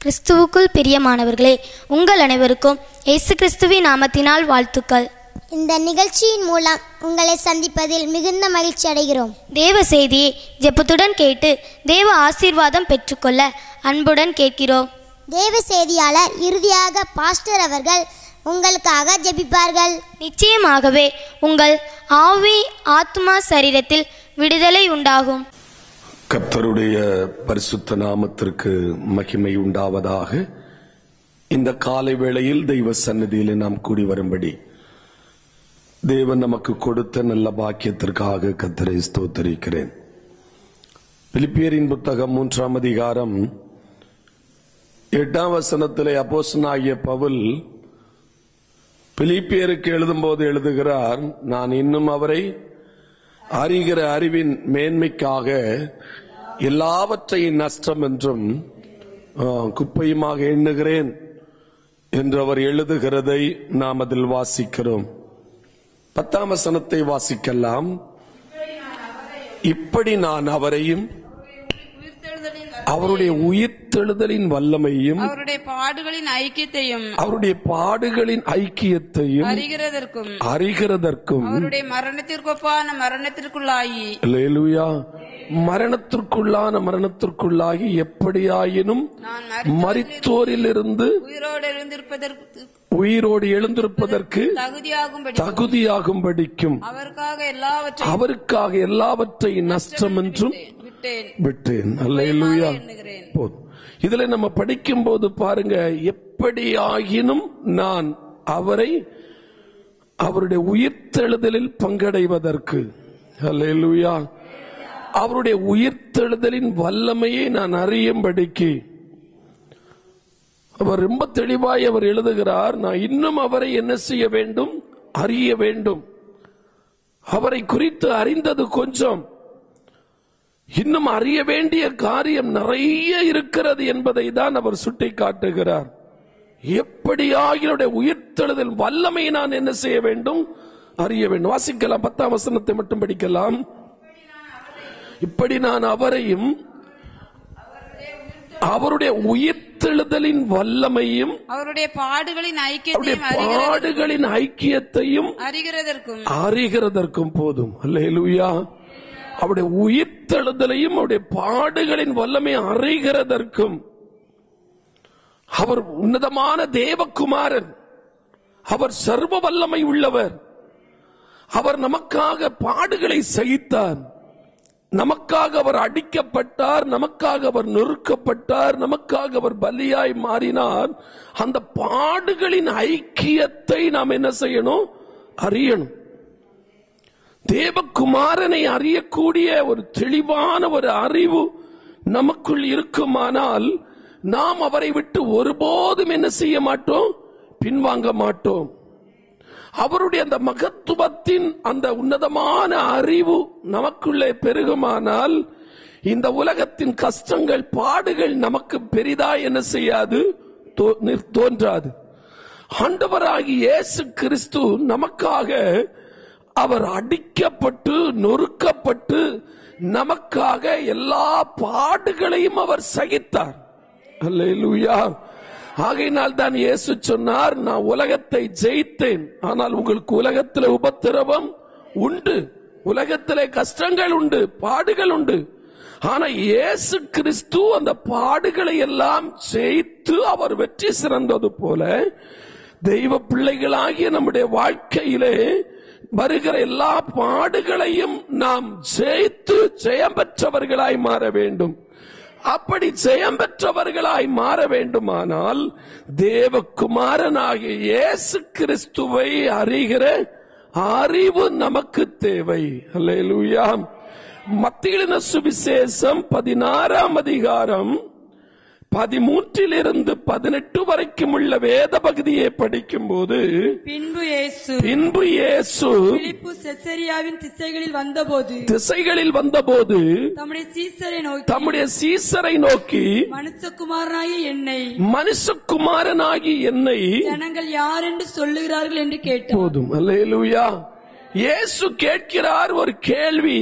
கிறிஸ்துவுக்குள் பிரியமானவர்களே உங்கள் அனைவருக்கும் இயேசு கிறிஸ்துவின் நாமத்தினால் வாழ்த்துக்கள் இந்த நிகழ்ச்சியின் மூலம் உங்களை சந்திப்பதில் மிகுந்த மகிழ்ச்சி அடைகிறோம் தேவ செய்தியை ஜெபத்துடன் கேட்டு தேவ ஆசீர்வாதம் பெற்றுக்கொள்ள அன்புடன் கேட்கிறோம் தேவ செய்தியாளர் இறுதியாக பாஸ்டர் அவர்கள் உங்களுக்காக ஜெபிப்பார்கள் நிச்சயமாகவே உங்கள் ஆவி ஆத்மா சரீரத்தில் விடுதலை உண்டாகும் கர்த்தருடைய பரிசுத்த நாமத்திற்கு மகிமை உண்டாவதாக இந்த காலை வேளையில் தெய்வ சந்நிதியிலே நாம் கூடி வரும்படி தேவன் நமக்கு கொடுத்த நல்ல பாக்கியத்திற்காக கத்தரை ஸ்தோத்தரிக்கிறேன் பிலிப்பியரின் புத்தகம் மூன்றாம் அதிகாரம் எட்டாம் வசனத்திலே அப்போஸ்தலனாகிய பவுல் பிலிப்பியருக்கு எழுதும்போது எழுதுகிறார் நான் இன்னும் அவரை அறிகிற அறிவின் மேன்மைக்காக எல்லாவற்றையும் நஷ்டம் என்றும் ஆ, குப்பையுமாக எண்ணுகிறேன் என்று அவர் எழுதுகிறதை நாம் அதில் வாசிக்கிறோம் பத்தாம் வசனத்தை வாசிக்கலாம் இப்படி நான் அவரையும் அவருடைய உயிர்த்தெழுதலின் வல்லமையும் அவருடைய பாடுகளின் ஐக்கியத்தையும் அவருடைய பாடுகளின் ஐக்கியத்தையும் அறிகிறதற்கும் அறிகிறதற்கும் அவருடைய மரணத்திற்கொப்பான மரணத்திற்குள்ளாகி அல்லேலூயா மரணத்திற்குள்ளான மரணத்திற்குள்ளாகி எப்படியாயினும் நான் மரித்தோரிலிருந்து உயிரோடு எழுந்திருப்பதற்கு உயிரோடு எழுந்திருப்பதற்கு தகுதியாகும்படி தகுதியாகும்படிக்கும் அவருக்காக எல்லாவற்றையும் அவருக்காக எல்லாவற்றையும் நஷ்டம் என்றும் விட்டேன் விட்டேன் அல்லேலூயா எண்ணுகிறேன் போதும் இதுல நம்ம படிக்கும் போது பாருங்க எப்படியாயினும் நான் அவரை அவருடைய உயிர்த்தெழுதலில் பங்கடைவதற்கு அல்லேலூயா அவருடைய உயிர்த்தெழுதலின் வல்லமையை நான் அறியும்படிக்கு அவர் ரொம்ப தெளிவாய் அவர் எழுதுகிறார் நான் இன்னும் அவரை என்ன செய்ய வேண்டும் அறிய வேண்டும் அவரை குறித்து அறிந்தது கொஞ்சம் இன்னும் அறிய வேண்டிய காரியம் நிறைய இருக்கிறது என்பதை தான் அவர் சுட்டி காட்டுகிறார் எப்படியாகினுடைய உயிர்த்தெழுதல் வல்லமை நான் என்ன செய்ய வேண்டும் அறிய வேண்டும் வாசிக்கலாம் பத்தாம் வசனத்தை மட்டும் படிக்கலாம் இப்படி நான் அவரையும் அவருடைய உயிர்த்தெழுதலின் வல்லமையும் அவருடைய பாடுகளின் அவருடைய ஐக்கியத்தையும் அறிகிற- பாடுகளின் ஐக்கியத்தையும் அறிகிறதற்கும் அறிகிறதற்கும் போதும் அல்லேலூயா அவருடைய உயிர்த்தெழுதலையும் அவருடைய பாடுகளின் வல்லமை அறிகிறதற்கும் அவர் உன்னதமான தேவகுமாரன் அவர் சர்வ வல்லமை உள்ளவர் அவர் நமக்காக பாடுகளை சகித்தார் நமக்காக அவர் அடிக்கப்பட்டார் நமக்காக அவர் நொறுக்கப்பட்டார் நமக்காக அவர் பலியாய் மாறினார் அந்த பாடுகளின் ஐக்கியத்தை நாம் என்ன செய்யணும் அறியணும் தேவகுமாரனை அறியக்கூடிய ஒரு தெளிவான ஒரு அறிவு நமக்குள் இருக்குமானால் நாம் அவரை விட்டு ஒருபோதும் என்ன செய்ய மாட்டோம் பின்வாங்க மாட்டோம் அவருடைய அந்த மகத்துவத்தின் அந்த உன்னதமான அறிவு நமக்குள்ளே பெருகுமானால் இந்த உலகத்தின் கஷ்டங்கள் பாடுகள் நமக்கு பெரிதா என்ன செய்யாது தோ- நிற்- தோன்றாது ஆண்டவராகி இயேசு கிறிஸ்து நமக்காக அவர் அடிக்கப்பட்டு நொறுக்கப்பட்டு நமக்காக எல்லா பாடுகளையும் அவர் சகித்தார் அல்லேலூயா ஆகையினால் தான் இயேசு சொன்னார் நான் உலகத்தை ஜெயித்தேன் ஆனால் உங்களுக்கு உலகத்தில் உபத்திரவம் உண்டு உலகத்திலே கஷ்டங்கள் உண்டு பாடுகள் உண்டு ஆனா இயேசு கிறிஸ்து அந்த பாடுகளை எல்லாம் ஜெயித்து அவர் வெற்றி சிறந்தது போல தெய்வ பிள்ளைகளாகிய நம்முடைய வாழ்க்கையிலே வருகிற எல்லா பாடுகளையும் நாம் ஜெயித்து ஜெயம் பெற்றவர்களாய் மாற வேண்டும் அப்படி ஜெயம் பெற்றவர்களாய் மாற வேண்டுமானால் தேவகுமாரனாகிய இயேசு கிறிஸ்துவை அறிகிற அறிவு நமக்கு தேவை அல்லேலூயா மத்தியிலின சுவிசேஷம் பதினாறாம் அதிகாரம் பதிமூன்றிலிருந்து பதினெட்டு வரைக்கும் உள்ள வேத பகுதியை படிக்கும் போது பின்பு இயேசு பின்பு இயேசு பிலிப்பு செசரியாவின் திசைகளில் வந்தபோது திசைகளில் வந்தபோது தம்முடைய சீசரை நோக்கி தம்முடைய சீசரை நோக்கி மனுஷகுமாரனாகிய என்னை மனுஷகுமாரனாகி என்னை ஜனங்கள் யார் என்று சொல்லுகிறார்கள் என்று கேட்டார் போதும் அல்லேலூயா இயேசு கேட்கிறார் ஒரு கேள்வி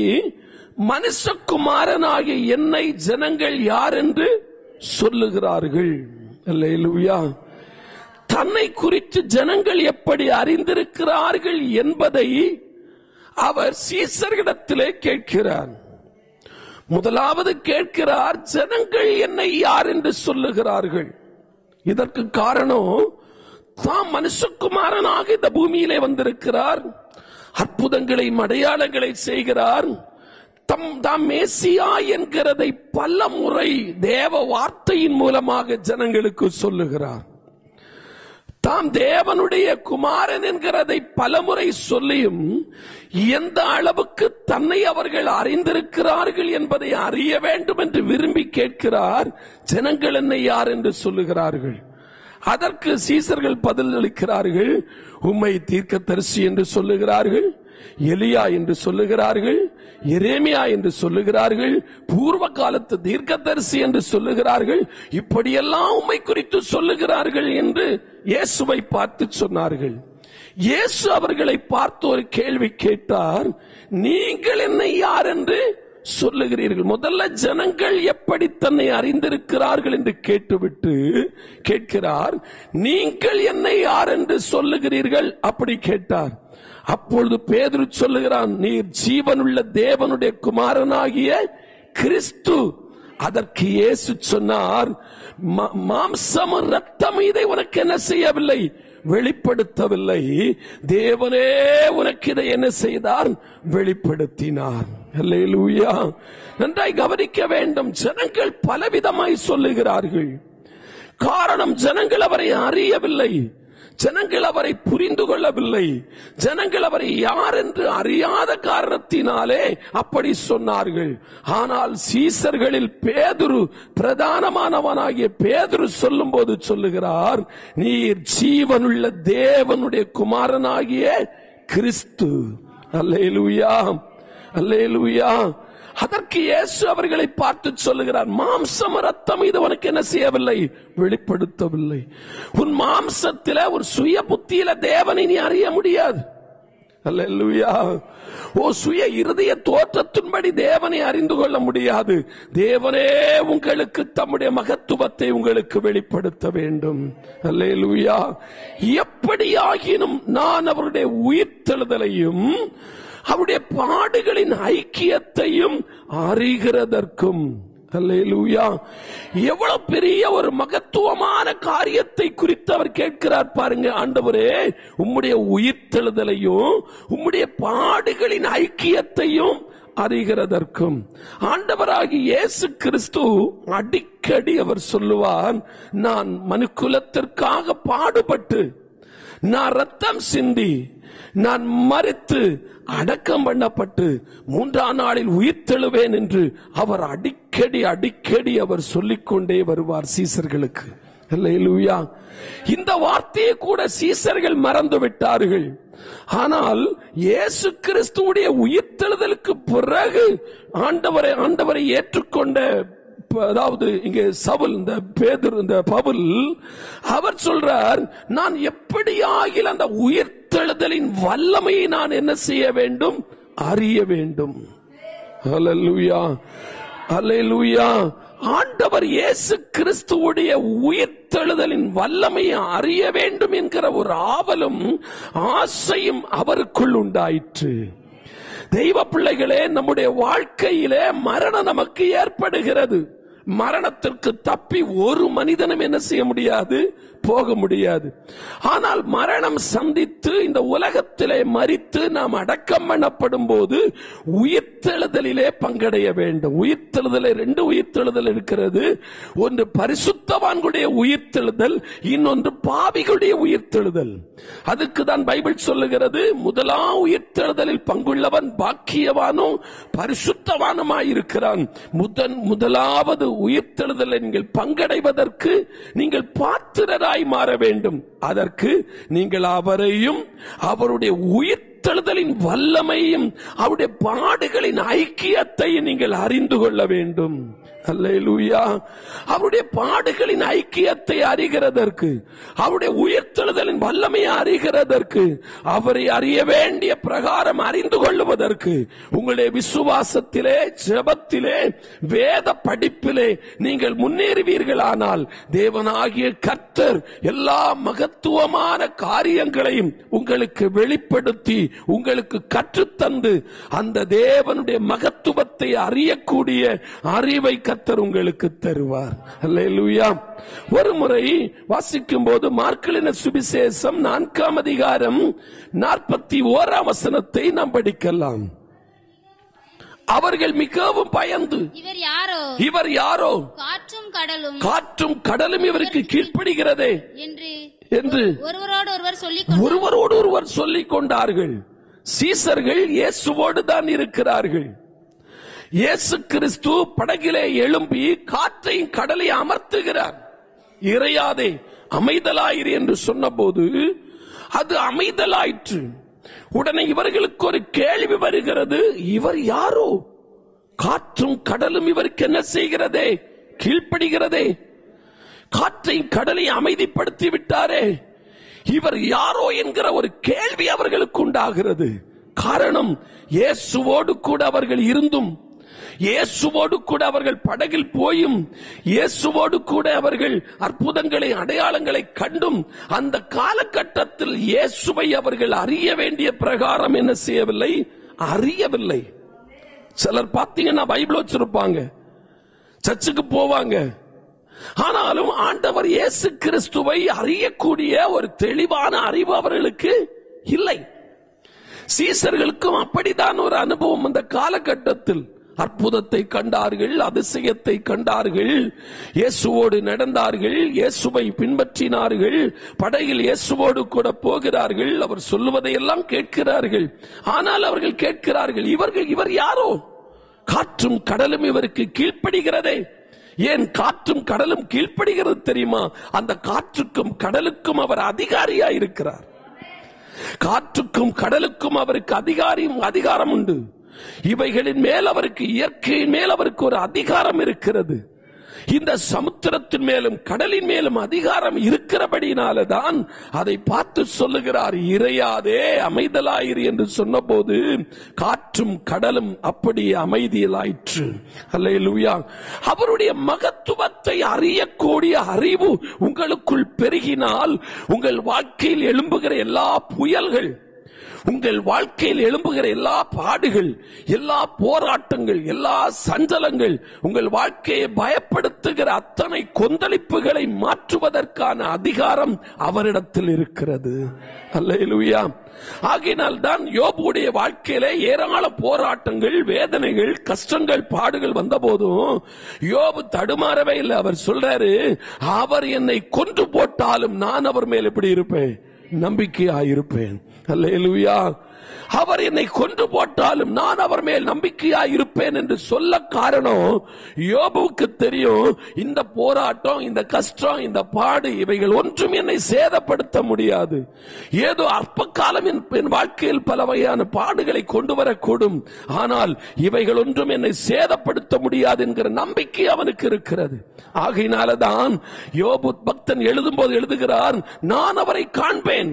மனுஷகுமாரனாகிய என்னை ஜனங்கள் யார் என்று சொல்லுகிறார்கள் அல்லேலூயா தன்னை குறித்து ஜனங்கள் எப்படி அறிந்திருக்கிறார்கள் என்பதை அவர் சீசர்களிடத்திலே கேட்கிறார் முதலாவது கேட்கிறார் ஜனங்கள் என்னை யார் என்று சொல்லுகிறார்கள் இதற்கு காரணம் தாம் மனுஷகுமாரனாக இந்த பூமியிலே வந்திருக்கிறார் அற்புதங்களை அடையாளங்களை செய்கிறார் தம் தாம் மேசியா என்கிறதை பல முறை தேவ வார்த்தையின் மூலமாக ஜனங்களுக்கு சொல்லுகிறார் தாம் தேவனுடைய குமாரன் என்கிறதை பலமுறை சொல்லியும் எந்த அளவுக்கு தன்னை அவர்கள் அறிந்திருக்கிறார்கள் என்பதை அறிய வேண்டும் என்று விரும்பி கேட்கிறார் ஜனங்கள் என்னை யார் என்று சொல்லுகிறார்கள் அதற்கு சீசர்கள் பதிலளிக்கிறார்கள் உம்மை தீர்க்கதரிசி என்று சொல்லுகிறார்கள் எலியா என்று சொல்லுகிறார்கள் எரேமியா என்று சொல்லுகிறார்கள் பூர்வ காலத்து தீர்க்கதரிசி என்று சொல்லுகிறார்கள் இப்படியெல்லாம் உம்மை குறித்து சொல்லுகிறார்கள் என்று இயேசுவை பார்த்து சொன்னார்கள் இயேசு அவர்களை பார்த்து ஒரு கேள்வி கேட்டார் நீங்கள் என்னை யார் என்று சொல்லுகிறீர்கள் முதல்ல ஜனங்கள் எப்படி தன்னை அறிந்திருக்கிறார்கள் என்று கேட்டுவிட்டு கேட்கிறார் நீங்கள் என்னை யார் என்று சொல்லுகிறீர்கள் அப்படி கேட்டார் அப்பொழுது பேதுரு சொல்லுகிறான் நீர் ஜீவனுள்ள தேவனுடைய குமாரனாகிய கிறிஸ்து அதற்கு இயேசு சொன்னார் "மா- மாம்சமும் ரத்தம் இதை உனக்கு என்ன செய்யவில்லை வெளிப்படுத்தவில்லை தேவனே உனக்கு இதை என்ன செய்தார் வெளிப்படுத்தினார் அல்லேலூயா நன்றாய் கவனிக்க வேண்டும் ஜனங்கள் பலவிதமாய் சொல்லுகிறார்கள் காரணம் ஜனங்கள் அவரை அறியவில்லை ஜனங்கள் அவரை புரிந்து கொள்ளவில்லை ஜனங்கள் அவரை யார் என்று அறியாத காரணத்தினாலே அப்படி சொன்னார்கள் ஆனால் சீசர்களில் பேதுரு பிரதானமானவனாகிய பேதுரு சொல்லும்போது சொல்லுகிறார் நீர் ஜீவனுள்ள தேவனுடைய குமாரனாகிய கிறிஸ்து அல்லேலூயா அல்லேலூயா அதற்கு இயேசு அவர்களை பார்த்து சொல்லுகிறார் மாம்சம் ரத்தம் இது உனக்கு என்ன செய்யவில்லை வெளிப்படுத்தவில்லை உன் மாம்சத்தில ஒரு சுய புத்தியில தேவனை நீ அறிய முடியாது அல்லேலூயா ஓ சுய இருதய தோற்றத்தின்படி தேவனை அறிந்து கொள்ள முடியாது தேவனே உங்களுக்கு தம்முடைய மகத்துவத்தை உங்களுக்கு வெளிப்படுத்த வேண்டும் அல்லேலூயா எப்படியாகினும் நான் அவருடைய உயிர்த்தெழுதலையும் அவருடைய பாடுகளின் ஐக்கியத்தையும் அறிகிறதற்கும் அல்லேலூயா எவ்வளவு பெரிய ஒரு மகத்துவமான காரியத்தை குறித்து அவர் கேட்கிறார் பாருங்க ஆண்டவரே உம்முடைய உயிர்த்தெழுதலையும் உம்முடைய பாடுகளின் ஐக்கியத்தையும் அறிகிறதற்கும் ஆண்டவராகி இயேசு கிறிஸ்து அடிக்கடி அவர் சொல்லுவார் நான் மனுக்குலத்திற்காக பாடுபட்டு நான் ரத்தம் சிந்தி நான் மறித்து அடக்கம் பண்ணப்பட்டு மூன்றாம் நாளில் உயிர்த்தெழுவேன் என்று அவர் அடிக்கடி அடிக்கடி அவர் சொல்லிக்கொண்டே வருவார் சீசர்களுக்கு அல்லேலூயா இந்த வார்த்தையை கூட சீசர்கள் மறந்து விட்டார்கள் ஆனால் இயேசு கிறிஸ்துவுடைய உயிர்த்தெழுதலுக்கு பிறகு ஆண்டவரை ஆண்டவரை ஏற்றுக்கொண்ட அதாவது இங்கே சவுல் இந்த பேதுரு இந்த பவுல் அவர் சொல்றார் நான் எப்படி ஆகில் அந்த உயிர்த்தெழுதலின் வல்லமையை நான் என்ன செய்ய வேண்டும் அறிய வேண்டும் அல்லேலூயா அல்லேலூயா ஆண்டவர் இயேசு கிறிஸ்துவுடைய உயிர்த்தெழுதலின் வல்லமையை அறிய வேண்டும் என்கிற ஒரு ஆவலும் ஆசையும் அவருக்குள் உண்டாயிற்று தெய்வ பிள்ளைகளே நம்முடைய வாழ்க்கையிலே மரணம் நமக்கு ஏற்படுகிறது மரணத்திற்கு தப்பி ஒரு மனிதனும் என்ன செய்ய முடியாது போக முடியாது ஆனால் மரணம் சந்தித்து இந்த உலகத்திலே மறித்து நாம் அடக்கம் பண்ணப்படும் போது உயிர்த்தெழுதலிலே பங்கடைய வேண்டும் உயிர்த்தெழுதலை ரெண்டு உயிர்த்தெழுதல் இருக்கிறது ஒன்று பரிசுத்தவான்களுடைய உயிர்த்தெழுதல் இன்னொன்று பாவிகளுடைய உயிர்த்தெழுதல் அதுக்கு தான் பைபிள் சொல்லுகிறது முதலாம் உயிர்த்தெழுதலில் பங்குள்ளவன் பாக்கியவானும் பரிசுத்தவானுமாயிருக்கிறான் முதன் முதலாவது உயிர்த்தெழுதலை நீங்கள் பங்கடைவதற்கு நீங்கள் பாத்திரராய் மாற வேண்டும் அதற்கு நீங்கள் அவரையும் அவருடைய உயிர்த்தெழுதலின் வல்லமையும் அவருடைய பாடுகளின் ஐக்கியத்தை நீங்கள் அறிந்து கொள்ள வேண்டும் அல்லேலூயா அவருடைய பாடுகளின் ஐக்கியத்தை அறிகிறதற்கு அவருடைய உயிர்த்தெழுதலின் வல்லமையை அறிகிறதற்கு அவரை அறிய வேண்டிய பிரகாரம் அறிந்து கொள்ளுவதற்கு உங்களுடைய விசுவாசத்திலே ஜெபத்திலே வேத படிப்பிலே நீங்கள் முன்னேறுவீர்களானால் தேவனாகிய கர்த்தர் எல்லா மகத்துவமான காரியங்களையும் உங்களுக்கு வெளிப்படுத்தி உங்களுக்கு கற்றுத்தந்து அந்த தேவனுடைய மகத்துவத்தை அறியக்கூடிய அறிவை கர்த்தர் உங்களுக்கு தருவார் அல்லேலூயா ஒரு முறை வாசிக்கும் போது மார்க்கலின சுவிசேஷம் நான்காம் அதிகாரம் நாற்பத்தி ஓராம் வசனத்தை நாம் படிக்கலாம் அவர்கள் மிகவும் பயந்து இவர் யாரோ இவர் யாரோ காற்றும் கடலும் காற்றும் கடலும் இவருக்கு கீழ்ப்படுகிறதே என்று என்று ஒருவரோடு ஒருவர் சொல்லிக் ஒருவரோடு ஒருவர் சொல்லிக் கொண்டார்கள் சீசர்கள் இயேசுவோடு தான் இருக்கிறார்கள் இயேசு கிறிஸ்து படகிலே எழும்பி காற்றையும் கடலை அமர்த்துகிறார் இறையாதே அமைதலாயிரு என்று சொன்னபோது அது அமைதலாயிற்று உடனே இவர்களுக்கு ஒரு கேள்வி வருகிறது இவர் யாரோ காற்றும் கடலும் இவருக்கு என்ன செய்கிறதே கீழ்ப்படுகிறதே காற்றை கடலை அமைதிப்படுத்தி விட்டாரே இவர் யாரோ என்கிற ஒரு கேள்வி அவர்களுக்கு உண்டாகிறது காரணம் இயேசுவோடு கூட அவர்கள் இருந்தும் இயேசுவோடு கூட அவர்கள் படகில் போயும் இயேசுவோடு கூட அவர்கள் அற்புதங்களை அடையாளங்களை கண்டும் அந்த காலகட்டத்தில் இயேசுவை அவர்கள் அறிய வேண்டிய பிரகாரம் என்ன செய்யவில்லை அறியவில்லை சிலர் பார்த்தீங்கன்னா பைபிள் வச்சிருப்பாங்க சர்ச்சுக்கு போவாங்க ஆனாலும் ஆண்டவர் இயேசு கிறிஸ்துவை அறியக்கூடிய ஒரு தெளிவான அறிவு அவர்களுக்கு இல்லை சீசர்களுக்கும் அப்படித்தான் ஒரு அனுபவம் அந்த காலகட்டத்தில் அற்புதத்தை கண்டார்கள் அதிசயத்தை கண்டார்கள் இயேசுவோடு நடந்தார்கள் இயேசுவை பின்பற்றினார்கள் படையில் இயேசுவோடு கூட போகிறார்கள் அவர் சொல்லுவதையெல்லாம் கேட்கிறார்கள் ஆனால் அவர்கள் கேட்கிறார்கள் இவர்கள் இவர் யாரோ காற்றும் கடலும் இவருக்கு கீழ்ப்படுகிறதே ஏன் காற்றும் கடலும் கீழ்ப்படுகிறது தெரியுமா அந்த காற்றுக்கும் கடலுக்கும் அவர் அதிகாரியா இருக்கிறார் காற்றுக்கும் கடலுக்கும் அவருக்கு அதிகாரியும் அதிகாரம் உண்டு இவைகளின் மேல் அவருக்கு இயற்கையின் மேல் அவருக்கு ஒரு அதிகாரம் இருக்கிறது இந்த சமுத்திரத்தின் மேலும் கடலின் மேலும் அதிகாரம் இருக்கிறபடினால தான் அதை பார்த்து சொல்லுகிறார் இறையாதே அமைதலாயிரு என்று சொன்னபோது காற்றும் கடலும் அப்படியே அமைதியிலாயிற்று அல்லேலூயா அவருடைய மகத்துவத்தை அறியக்கூடிய அறிவு உங்களுக்குள் பெருகினால் உங்கள் வாழ்க்கையில் எழும்புகிற எல்லா புயல்கள் உங்கள் வாழ்க்கையில் எழும்புகிற எல்லா பாடுகள் எல்லா போராட்டங்கள் எல்லா சஞ்சலங்கள் உங்கள் வாழ்க்கையை பயப்படுத்துகிற அத்தனை கொந்தளிப்புகளை மாற்றுவதற்கான அதிகாரம் அவரிடத்தில் இருக்கிறது அல்லேலூயா ஆகையினால் தான் யோபுடைய வாழ்க்கையில ஏராள போராட்டங்கள் வேதனைகள் கஷ்டங்கள் பாடுகள் வந்த போதும் யோபு தடுமாறவே இல்லை அவர் சொல்றாரு அவர் என்னை கொன்று போட்டாலும் நான் அவர் மேல் எப்படி இருப்பேன் நம்பிக்கையாயிருப்பேன் அல்லேலூயா அவர் என்னை கொன்று போட்டாலும் நான் அவர் மேல் நம்பிக்கையாய் இருப்பேன் என்று சொல்ல காரணம் யோபுவுக்கு தெரியும் இந்த போராட்டம் இந்த கஷ்டம் இந்த பாடு இவைகள் ஒன்றும் என்னை சேதப்படுத்த முடியாது ஏதோ அற்ப காலம் என் என் வாழ்க்கையில் பல வகையான பாடுகளை கொண்டு வரக்கூடும் ஆனால் இவைகள் ஒன்றும் என்னை சேதப்படுத்த முடியாது என்கிற நம்பிக்கை அவனுக்கு இருக்கிறது ஆகையினாலதான் யோபு பக்தன் எழுதும்போது எழுதுகிறார் நான் அவரை காண்பேன்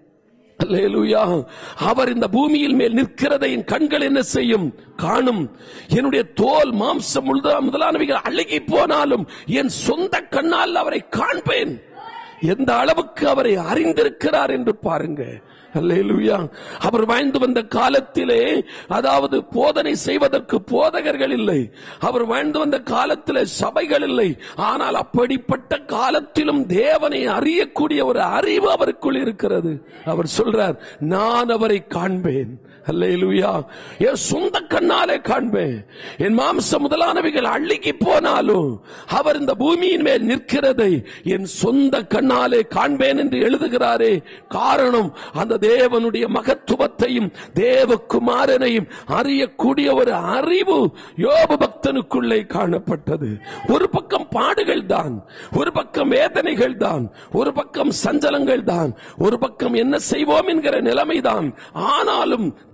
அல்லேலூயா அவர் இந்த பூமியில் மேல் நிற்கிறதை என் கண்கள் என்ன செய்யும் காணும் என்னுடைய தோல் மாம்சம் முழுதா முதலானவைகள் அழுகி போனாலும் என் சொந்த கண்ணால் அவரை காண்பேன் எந்த அளவுக்கு அவரை அறிந்திருக்கிறார் என்று பாருங்க அல்லேலூயா அவர் வாழ்ந்து வந்த காலத்திலே அதாவது போதனை செய்வதற்கு போதகர்கள் இல்லை அவர் வாழ்ந்து வந்த காலத்திலே சபைகள் இல்லை ஆனால் அப்படிப்பட்ட காலத்திலும் தேவனை அறியக்கூடிய ஒரு அறிவு அவருக்குள் இருக்கிறது அவர் சொல்றார் நான் அவரை காண்பேன் அல்லேலூயா என் சொந்த கண்ணாலே காண்பேன் என் மாம்ச முதலானவைகள் அள்ளிக்கு போனாலும் அவர் இந்த பூமியின் மேல் நிற்கிறதை என் சொந்த கண்ணாலே காண்பேன் என்று எழுதுகிறாரே காரணம் அந்த தேவனுடைய மகத்துவத்தையும் தேவகுமாரனையும் அறியக்கூடிய ஒரு அறிவு யோப பக்தனுக்குள்ளே காணப்பட்டது ஒரு பக்கம் பாடுகள் தான் ஒரு பக்கம் வேதனைகள் தான் ஒரு பக்கம் சஞ்சலங்கள் தான் ஒரு பக்கம் என்ன செய்வோம் என்கிற நிலைமைதான் ஆனாலும்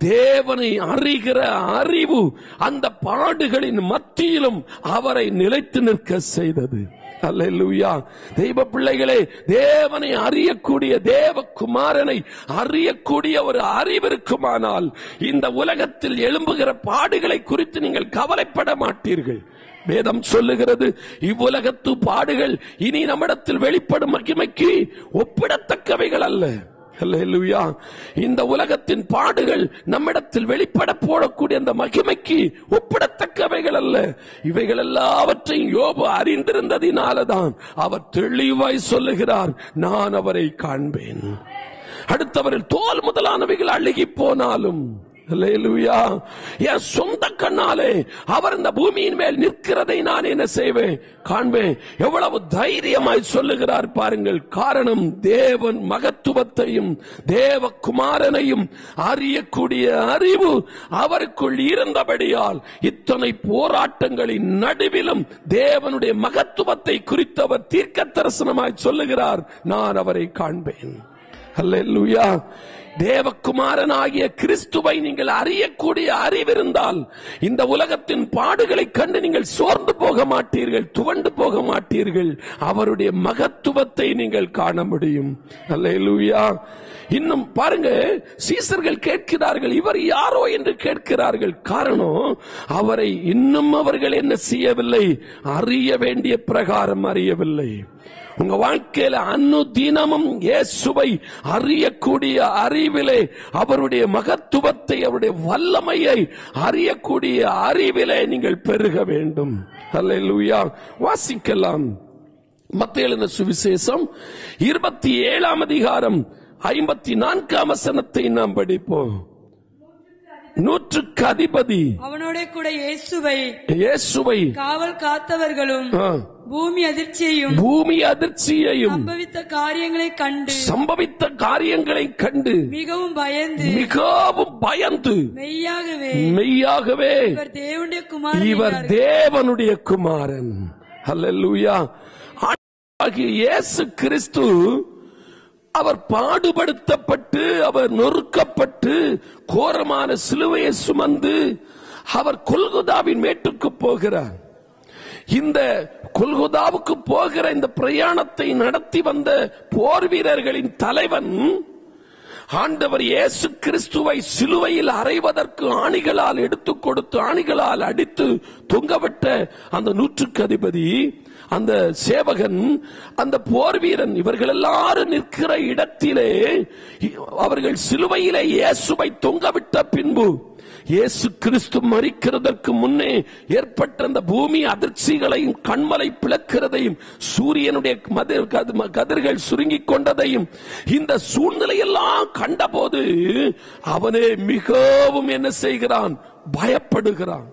தேவனை அறிகிற அறிவு அந்த பாடுகளின் மத்தியிலும் அவரை நிலைத்து நிற்க செய்தது அல்லேலூயா தெய்வ பிள்ளைகளே தேவனை அறியக்கூடிய தேவ குமாரனை அறியக்கூடிய ஒரு அறிவு இருக்குமானால் இந்த உலகத்தில் எழும்புகிற பாடுகளை குறித்து நீங்கள் கவலைப்பட மாட்டீர்கள் வேதம் சொல்லுகிறது இவ்வுலகத்து பாடுகள் இனி நம்மிடத்தில் வெளிப்படும் மகிமைக்கு ஒப்பிடத்தக்கவைகள் அல்ல அல்லேலூயா இந்த உலகத்தின் பாடுகள் நம்மிடத்தில் வெளிப்பட போடக்கூடிய அந்த மகிமைக்கு ஒப்பிடத்தக்கவைகள் அல்ல இவைகள் எல்லாவற்றையும் யோபு அறிந்திருந்ததினாலதான் அவர் தெளிவாய் சொல்லுகிறார் நான் அவரை காண்பேன் அடுத்தவரில் தோல் முதலானவைகள் அழுகி போனாலும் அல்லேலூயா. என் சொந்த கண்ணாலே அவர் இந்த பூமியின் மேல் நிற்கிறதை நான் என்ன செய்வேன் காண்பேன் எவ்வளவு தைரியமாய் சொல்லுகிறார் பாருங்கள் காரணம் தேவன் மகத்துவத்தையும் தேவ குமாரனையும் அறியக்கூடிய அறிவு அவருக்குள் இருந்தபடியால் இத்தனை போராட்டங்களின் நடுவிலும் தேவனுடைய மகத்துவத்தை குறித்தவர் தீர்க்க தரிசனமாய் சொல்லுகிறார் நான் அவரை காண்பேன் அல்லேலூயா தேவகுமாரன் ஆகிய கிறிஸ்துவை நீங்கள் அறியக்கூடிய அறிவிருந்தால் இந்த உலகத்தின் பாடுகளை கண்டு நீங்கள் சோர்ந்து போக மாட்டீர்கள் துவண்டு போக மாட்டீர்கள் அவருடைய மகத்துவத்தை நீங்கள் காண முடியும் அல்லேலூயா இன்னும் பாருங்க சீசர்கள் கேட்கிறார்கள் இவர் யாரோ என்று கேட்கிறார்கள் காரணம் அவரை இன்னும் அவர்கள் என்ன செய்யவில்லை அறிய வேண்டிய பிரகாரம் அறியவில்லை உங்க வாழ்க்கையில அன்னு தினமும் இயேசுவை அறியக்கூடிய அறிவிலே அவருடைய மகத்துவத்தை அவருடைய வல்லமையை அறியக்கூடிய அறிவிலே நீங்கள் பெருக வேண்டும் அல்லேலூயா வாசிக்கலாம் மத்திய எழுதின சுவிசேஷம் இருபத்தி ஏழாம் அதிகாரம் ஐம்பத்தி நான்காம் வசனத்தை நாம் படிப்போம் நூற்றுக்கு அதிபதி அவனோட கூட இயேசுவை இயேசுவை காவல் காத்தவர்களும் ஆ, பூமி அதிர்ச்சியையும் பூமி அதிர்ச்சியையும் சம்பவித்த காரியங்களை கண்டு சம்பவித்த காரியங்களை கண்டு மிகவும் பயந்து மிகவும் பயந்து மெய்யாகவே மெய்யாகவே இவர் தேவனுடைய குமாரன் இவர் என்றார்கள். தேவனுடைய குமாரன் அல்லேலூயா ஆகிய இயேசு கிறிஸ்து அவர் பாடுபடுத்தப்பட்டு அவர் நொறுக்கப்பட்டு கோரமான சிலுவையை சுமந்து அவர் கொல்குதாவின் மேட்டுக்கு போகிறார் இந்த கொல்குதாவுக்கு போகிற இந்த பிரயாணத்தை நடத்தி வந்த போர் வீரர்களின் தலைவன் ஆண்டவர் இயேசு கிறிஸ்துவை சிலுவையில் அறைவதற்கு ஆணிகளால் எடுத்துக் கொடுத்து ஆணிகளால் அடித்து தொங்கவிட்ட அந்த நூற்றுக்கு அதிபதி அந்த சேவகன் அந்த போர் வீரன் இவர்கள் எல்லாரும் நிற்கிற இடத்திலே அவர்கள் சிலுவையிலே இயேசுவை தொங்கவிட்ட பின்பு இயேசு கிறிஸ்து மறிக்கிறதற்கு முன்னே ஏற்பட்ட அந்த பூமி அதிர்ச்சிகளையும் கண்மலை பிளக்கிறதையும் சூரியனுடைய மதிர் கது- கதிர்கள் சுருங்கிக் கொண்டதையும் இந்த சூழ்நிலையெல்லாம் கண்டபோது அவனே மிகவும் என்ன செய்கிறான் பயப்படுகிறான்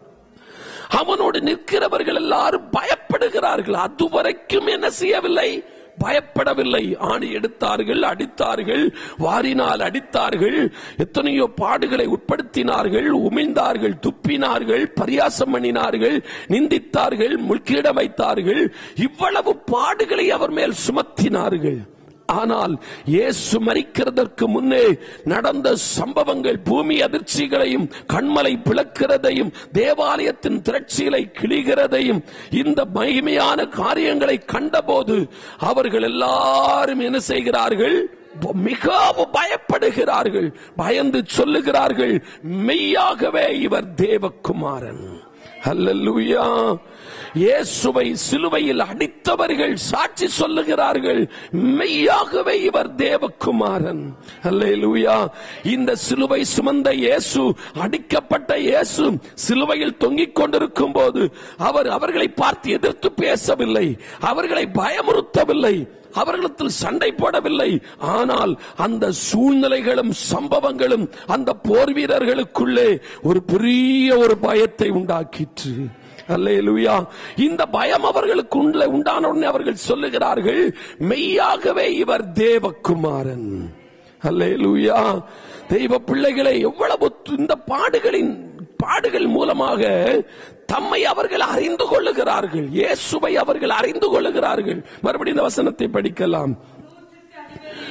அவனோடு நிற்கிறவர்கள் எல்லாரும் பயப்படுகிறார்கள் அதுவரைக்கும் என்ன செய்யவில்லை பயப்படவில்லை ஆணி எடுத்தார்கள் அடித்தார்கள் வாரினால் அடித்தார்கள் எத்தனையோ பாடுகளை உட்படுத்தினார்கள் உமிழ்ந்தார்கள் துப்பினார்கள் பரியாசம் பண்ணினார்கள் நிந்தித்தார்கள் முள்கிட வைத்தார்கள் இவ்வளவு பாடுகளை அவர் மேல் சுமத்தினார்கள் ஆனால் இயேசு மரிக்கிறதற்கு முன்னே நடந்த சம்பவங்கள் பூமி அதிர்ச்சிகளையும் கண்மலை பிளக்கிறதையும் தேவாலயத்தின் திரட்சிகளை கிழிகிறதையும் இந்த மகிமையான காரியங்களை கண்டபோது அவர்கள் எல்லாரும் என்ன செய்கிறார்கள் மிகவும் பயப்படுகிறார்கள் பயந்து சொல்லுகிறார்கள் மெய்யாகவே இவர் தேவகுமாரன் அல்லேலூயா இயேசுவை சிலுவையில் அடித்தவர்கள் சாட்சி சொல்லுகிறார்கள் மெய்யாகவே இவர் தேவகுமாரன் அல்லேலூயா இந்த சிலுவை சுமந்த இயேசு அடிக்கப்பட்ட இயேசு சிலுவையில் தொங்கிக் கொண்டிருக்கும் போது அவர் அவர்களை பார்த்து எதிர்த்து பேசவில்லை அவர்களை பயமுறுத்தவில்லை அவர்களிடத்தில் சண்டை போடவில்லை ஆனால் அந்த சூழ்நிலைகளும் சம்பவங்களும் அந்த போர் வீரர்களுக்குள்ளே ஒரு பெரிய ஒரு பயத்தை உண்டாக்கிற்று அல்லேலூயா இந்த பயம் அவர்களுக்கு உள்ள உண்டான உடனே அவர்கள் சொல்லுகிறார்கள் மெய்யாகவே இவர் தேவகுமாரன் அல்லேலூயா தெய்வ பிள்ளைகளை எவ்வளவு இந்த பாடுகளின் பாடுகள் மூலமாக தம்மை அவர்கள் அறிந்து கொள்ளுகிறார்கள் இயேசுவை அவர்கள் அறிந்து கொள்ளுகிறார்கள் மறுபடியும் இந்த வசனத்தை படிக்கலாம்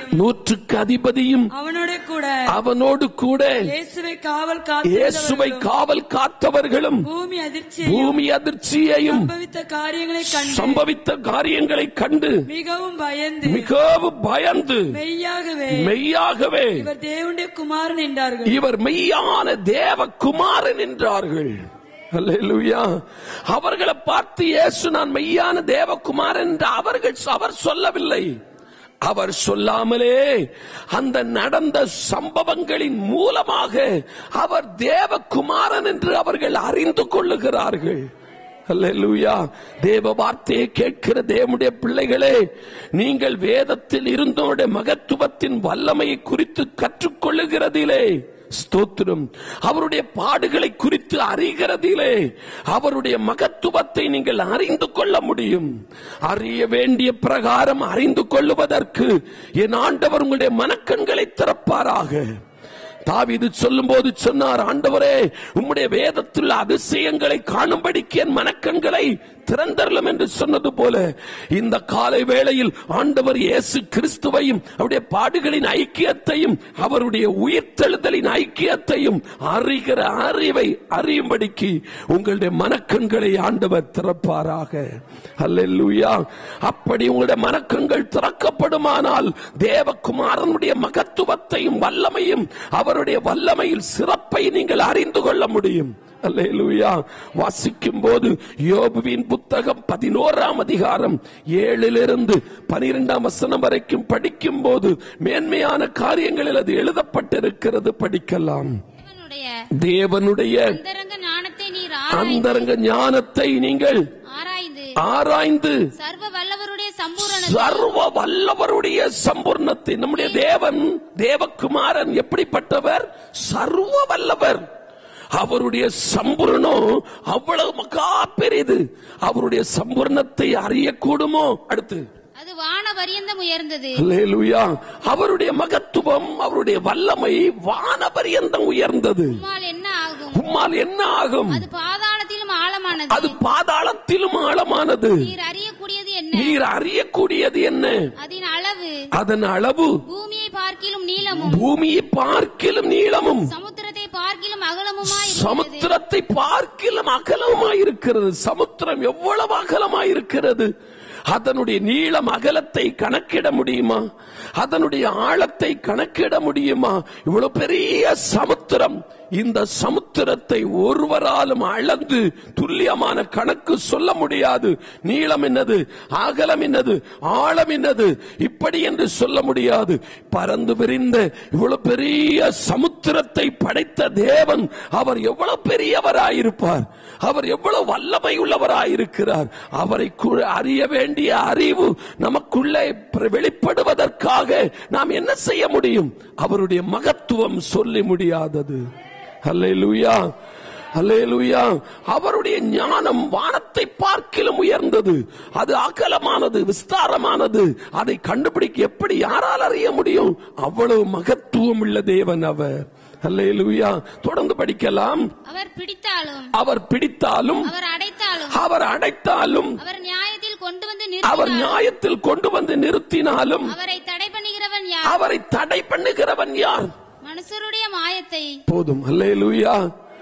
நூற்றுக்கு அதிபதியும் அவனோட கூட அவனோடு கூட இயேசுவை காவல் இயேசுவை காத்து காவல் காத்தவர்களும் பூமி அதிர்ச்சி பூமி அதிர்ச்சியையும் சம்பவித்த காரியங்களை கண்டு சம்பவித்த காரியங்களை கண்டு மிகவும் பயந்து மிகவும் பயந்து மெய்யாகவே மெய்யாகவே இவர் தேவனுடைய குமாரன் என்றார்கள் இவர் மெய்யான தேவகுமாரன் என்றார்கள் அல்லேலூயா அவர்களை பார்த்து இயேசு நான் மெய்யான தேவகுமாரன் என்று அவர்கள் அவர் சொல்லவில்லை அவர் சொல்லாமலே அந்த நடந்த சம்பவங்களின் மூலமாக அவர் தேவகுமாரன் என்று அவர்கள் அறிந்து கொள்ளுகிறார்கள் அல்லேலூயா தேவ வார்த்தையை கேட்கிற தேவனுடைய பிள்ளைகளே நீங்கள் வேதத்தில் இருந்தோடைய மகத்துவத்தின் வல்லமையை குறித்து கற்றுக்கொள்ளுகிறதிலே ஸ்தோத்திரம் அவருடைய பாடுகளை குறித்து அறிகிறதிலே அவருடைய மகத்துவத்தை நீங்கள் அறிந்து கொள்ள முடியும் அறிய வேண்டிய பிரகாரம் அறிந்து கொள்ளுவதற்கு என் ஆண்டவர் உங்களுடைய மனக்கண்களை திறப்பாராக தாவீது சொல்லும்போது சொன்னார் ஆண்டவரே உம்முடைய வேதத்தில் அதிசயங்களை காணும்படிக்கு என் மனக்கண்களை திறந்தரலும் என்று சொன்னது போல இந்த காலை வேளையில் ஆண்டவர் இயேசு கிறிஸ்துவையும் அவருடைய பாடுகளின் ஐக்கியத்தையும் அவருடைய உயிர்த்தெழுதலின் ஐக்கியத்தையும் அறிகிற அறிவை அறியும்படிக்கு உங்களுடைய மனக்கண்களை ஆண்டவர் திறப்பாராக அல்லேலூயா அப்படி உங்களுடைய மனக்கண்கள் திறக்கப்படுமானால் தேவகுமாரனுடைய மகத்துவத்தையும் வல்லமையும் அவருடைய வல்லமையில் சிறப்பை நீங்கள் அறிந்து கொள்ள முடியும் அல்லேலூயா வாசிக்கும் போது யோபுவின் புத்தகம் பதினோராம் அதிகாரம் ஏழிலிருந்து பனிரெண்டாம் வசனம் வரைக்கும் படிக்கும் போது மேன்மையான காரியங்களில் அது எழுதப்பட்டிருக்கிறது படிக்கலாம் தேவனுடைய தேவனுடைய அந்தரங்க ஞானத்தை நீர் ஆராய்ந்து அந்தரங்க ஞானத்தை நீங்கள் ஆராய்ந்து ஆராய்ந்து சர்வ வல்லவருடைய சம்பூரண சர்வ வல்லவருடைய சம்பூர்ணத்தை நம்முடைய தேவன் தேவகுமாரன் எப்படிப்பட்டவர் சர்வ வல்லவர் அவருடைய சம்பூர்ணம் அவ்வளவு மகா பெரியது அவருடைய சம்பூர்ணத்தை அறியக்கூடுமோ அடுத்து அது வான பரியந்தம் உயர்ந்தது அல்லேலூயா அவருடைய மகத்துவம் அவருடைய வல்லமை வானபரியந்தம் உயர்ந்தது உம்மால் என்ன ஆகும் உம்மால் என்ன ஆகும் அது பாதாளத்திலும் ஆழமானது அது பாதாளத்திலும் ஆழமானது நீர் அறியக்கூடியது என்ன நீர் அறியக்கூடியது என்ன அதன் அளவு அதன் அளவு பூமியை பார்க்கிலும் நீளமும் பூமியை பார்க்கிலும் நீளமும் சமுத்திரத்தை பார்க்கிலும் அகலமுமாய் இருக்கிறது சமுத்திரத்தை பார்க்கிலும் அகலமாயிருக்கிறது சமுத்திரம் எவ்வளவு அகலமாயிருக்கிறது அதனுடைய நீளம் அகலத்தை கணக்கிட முடியுமா அதனுடைய ஆழத்தை கணக்கிட முடியுமா இவ்வளவு பெரிய சமுத்திரம் இந்த சமுத்திரத்தை ஒருவராலும் அளந்து துல்லியமான கணக்கு சொல்ல முடியாது நீளம் என்னது அகலம் என்னது ஆழம் என்னது இப்படி என்று சொல்ல முடியாது பறந்து விரிந்த இவ்வளவு பெரிய சமுத்திரத்தை படைத்த தேவன் அவர் எவ்வளவு பெரியவராயிருப்பார் அவர் எவ்வளவு வல்லமை உள்ளவராயிருக்கிறார் அவரை கு- அறிய வேண்டிய அறிவு நமக்குள்ளே பிர- வெளிப்படுவதற்காக நாம் என்ன செய்ய முடியும் அவருடைய மகத்துவம் சொல்லி முடியாதது அல்லேலூயா அல்லேலூயா அவருடைய ஞானம் வானத்தை பார்க்கிலும் உயர்ந்தது அது அகலமானது விஸ்தாரமானது அதை கண்டுபிடிக்க எப்படி யாரால் அறிய முடியும் அவ்வளவு மகத்துவம் உள்ள தேவன் அவர் அல்லேலூயா தொடர்ந்து படிக்கலாம் அவர் பிடித்தாலும் அவர் பிடித்தாலும் அவர் அடைத்தாலும் அவர் அடைத்தாலும் அவர் நியாயத்தில் கொண்டு வந்து அவர் நிறுத்தினாலும் நியாயத்தில் கொண்டு வந்து நிறுத்தினாலும் அவரை தடை பண்ணுகிறவன் யார் அவரை தடை பண்ணுகிறவன் யார் மனுஷருடைய மாயத்தை போதும் அல்லேலூயா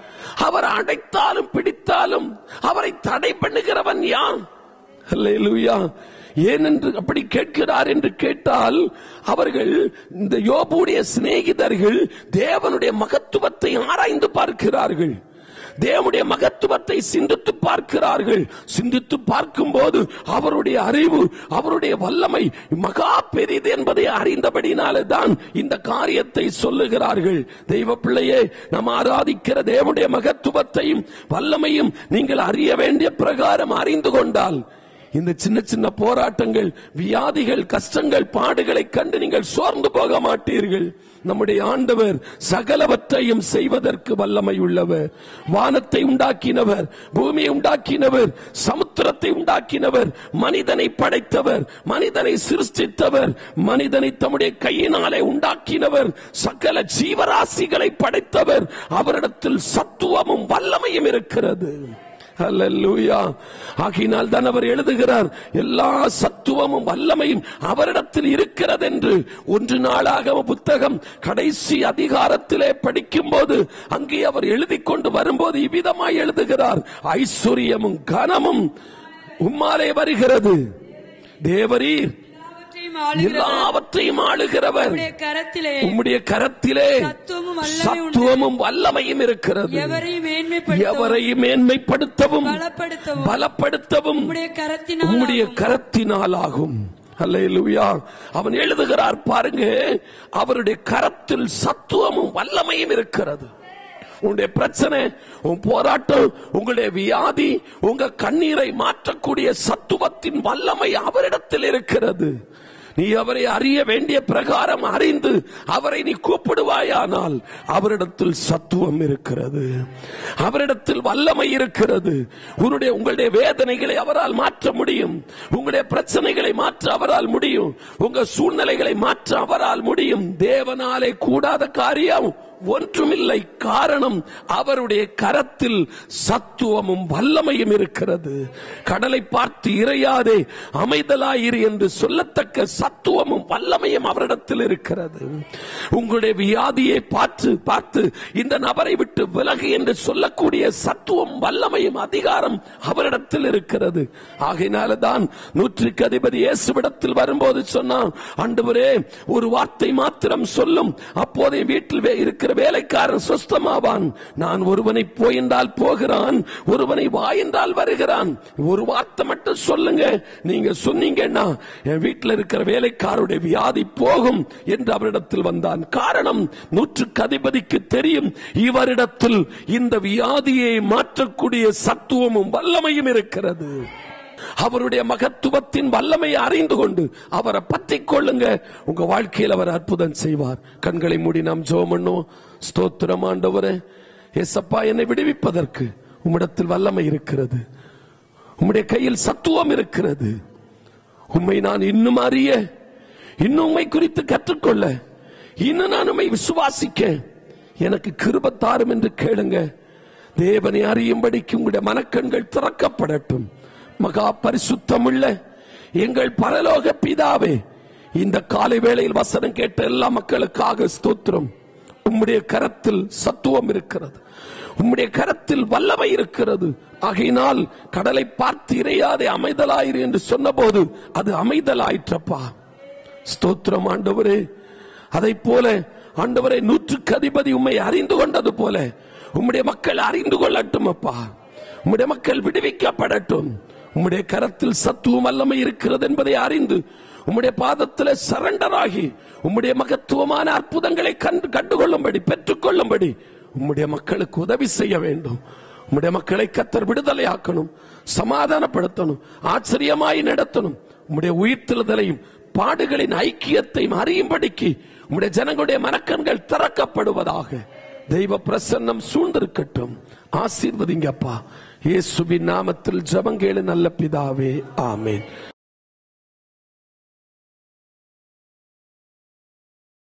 அவர் அடைத்தாலும் பிடித்தாலும் அவரை தடை பண்ணுகிறவன் யார் அல்லேலூயா ஏனென்று அப்படி கேட்கிறார் என்று கேட்டால் அவர்கள் இந்த யோபுடைய சிநேகிதர்கள் தேவனுடைய மகத்துவத்தை ஆராய்ந்து பார்க்கிறார்கள் தேவனுடைய மகத்துவத்தை சிந்தித்து பார்க்கிறார்கள் சிந்தித்து பார்க்கும்போது அவருடைய அறிவு அவருடைய வல்லமை மகா பெரிது என்பதை அறிந்தபடினாலே தான் இந்த காரியத்தை சொல்லுகிறார்கள் தெய்வ பிள்ளையே நாம் ஆராதிக்கிற தேவனுடைய மகத்துவத்தையும் வல்லமையும் நீங்கள் அறிய வேண்டிய பிரகாரம் அறிந்து கொண்டால் இந்த சின்ன சின்ன போராட்டங்கள் வியாதிகள் கஷ்டங்கள் பாடுகளை கண்டு நீங்கள் சோர்ந்து போக மாட்டீர்கள் நம்முடைய ஆண்டவர் சகலவற்றையும் செய்வதற்கு வல்லமை உள்ளவர் வானத்தை உண்டாக்கினவர் பூமியை உண்டாக்கினவர் சமுத்திரத்தை உண்டாக்கினவர் மனிதனை படைத்தவர் மனிதனை சிருஷ்டித்தவர் மனிதனை தம்முடைய கையினாலே உண்டாக்கினவர் சகல ஜீவராசிகளை படைத்தவர் அவரிடத்தில் சத்துவமும் வல்லமையும் இருக்கிறது அல்லேலூயா ஆகினால் தான் அவர் எழுதுகிறார் எல்லா சத்துவமும் வல்லமையும் அவரிடத்தில் இருக்கிறது என்று ஒன்று நாளாக புத்தகம் கடைசி அதிகாரத்திலே படிக்கும் போது அங்கே அவர் எழுதி கொண்டு வரும்போது இவ்விதமாய் எழுதுகிறார் ஐஸ்வர்யமும் கனமும் உம்மாலே வருகிறது தேவரீர் எல்லாவற்றையும் ஆளுகிறவர் எல்லாவற்றையும் ஆளுகிறவர் உம்முடைய கரத்திலே உம்முடைய கரத்திலே சத்துவமும் வல்லமை உண்டு. சத்துவமும் வல்லமையும் இருக்கிறது எவரையும் மேன்மைப்படுத்தவும் எவரையும் மேன்மைப்படுத்தவும் பலப்படுத்தவும் பலப்படுத்தவும் உம்முடைய கரத்தினால் உம்முடைய ஆகும். கரத்தினால் ஆகும் அல்லேலூயா அவன் எழுதுகிறார் பாருங்க அவருடைய கரத்தில் சத்துவமும் வல்லமையும் இருக்கிறது உங்களுடைய பிரச்சனை உன் போராட்டம் உங்களுடைய வியாதி உங்க கண்ணீரை மாற்றக்கூடிய சத்துவத்தின் வல்லமை அவரிடத்தில் இருக்கிறது நீ அவரை அறிய வேண்டிய பிரகாரம் அறிந்து அவரை நீ கூப்பிடுவாயானால் அவரிடத்தில் சத்துவம் இருக்கிறது அவரிடத்தில் வல்லமை இருக்கிறது உன்னுடைய உங்களுடைய வேதனைகளை அவரால் மாற்ற முடியும் உங்களுடைய பிரச்சனைகளை மாற்ற அவரால் முடியும் உங்க சூழ்நிலைகளை மாற்ற அவரால் முடியும் தேவனாலே கூடாத காரியம் ஒன்றுமில்லை காரணம் அவருடைய கரத்தில் சத்துவமும் வல்லமையும் இருக்கிறது கடலை பார்த்து இறையாதே அமைதலாயிரு என்று சொல்லத்தக்க சத்துவமும் வல்லமையும் அவரிடத்தில் இருக்கிறது உங்களுடைய வியாதியை பார்த்து பார்த்து இந்த நபரை விட்டு விலகு என்று சொல்லக்கூடிய சத்துவம் வல்லமையும் அதிகாரம் அவரிடத்தில் இருக்கிறது ஆகையினால தான் நூற்றுக்கு அதிபதி இயேசுவிடத்தில் வரும்போது சொன்னான் ஆண்டவரே ஒரு வார்த்தை மாத்திரம் சொல்லும் அப்போதே வீட்டில் வே- இருக்கிற வேலைக்காரன் சுஸ்தமாவான் நான் ஒருவனை போய் என்றால் போகிறான் ஒருவனை வா என்றால் வருகிறான் ஒரு வார்த்தை மட்டும் சொல்லுங்க நீங்க சொன்னீங்கன்னா என் வீட்டில் இருக்கிற வேலைக்காரருடைய வியாதி போகும் என்று அவரிடத்தில் வந்தான் காரணம் நூற்றுக்கு அதிபதிக்கு தெரியும் இவரிடத்தில் இந்த வியாதியை மாற்றக்கூடிய சத்துவமும் வல்லமையும் இருக்கிறது அவருடைய மகத்துவத்தின் வல்லமையை அறிந்து கொண்டு அவரை பற்றி கொள்ளுங்க உங்க வாழ்க்கையில் அவர் அற்புதம் செய்வார் கண்களை மூடி நாம் ஜெபம் பண்ணோம் ஸ்தோத்திரம் ஆண்டவரே ஏசப்பா என்னை விடுவிப்பதற்கு உம்மிடத்தில் வல்லமை இருக்கிறது உம்முடைய கையில் சத்துவம் இருக்கிறது உம்மை நான் இன்னும் அறிய இன்னும் உம்மை குறித்து கற்றுக்கொள்ள இன்னும் நான் உம்மை விசுவாசிக்க எனக்கு கிருபத்தாரும் என்று கேளுங்க தேவனை அறியும்படிக்கு உங்களுடைய மனக்கண்கள் திறக்கப்படட்டும் மகா பரிசுத்தமுள்ள எங்கள் பரலோக பிதாவே இந்த காலை வேளையில் வசனம் கேட்ட எல்லா மக்களுக்காக ஸ்தோத்திரம் உம்முடைய கரத்தில் சத்துவம் இருக்கிறது உம்முடைய கரத்தில் வல்லமை இருக்கிறது ஆகையினால் கடலை பார்த்து இறையாதே அமைதலாயிரு என்று சொன்னபோது அது அமைதலாயிற்றப்பா ஸ்தோத்திரம் ஆண்டவரே அதை போல ஆண்டவரை நூற்றுக்கு அதிபதி உம்மை அறிந்து கொண்டது போல உம்முடைய மக்கள் அறிந்து கொள்ளட்டும் அப்பா உம்முடைய மக்கள் விடுவிக்கப்படட்டும் உம்முடைய கரத்தில் சத்துவம் வல்லமை இருக்கிறது என்பதை அறிந்து உம்முடைய பாதத்தில் சரண்டர் ஆகி உம்முடைய மகத்துவமான அற்புதங்களை கண்டு கண்டுகொள்ளும்படி பெற்றுக்கொள்ளும்படி உம்முடைய மக்களுக்கு உதவி செய்ய வேண்டும் உம்முடைய மக்களை கத்தர் விடுதலையாக்கணும் சமாதானப்படுத்தணும் ஆச்சரியமாய் நடத்தணும் உம்முடைய உயிர்த்தெழுதலையும் பாடுகளின் ஐக்கியத்தையும் அறியும்படிக்கு உம்முடைய ஜனங்களுடைய மனக்கண்கள் திறக்கப்படுவதாக தெய்வ பிரசன்னம் சூழ்ந்திருக்கட்டும் ஆசீர்வதிங்கப்பா இயேசுவின் நாமத்தில் ஜெபங்கேளு நல்ல பிதாவே ஆமென்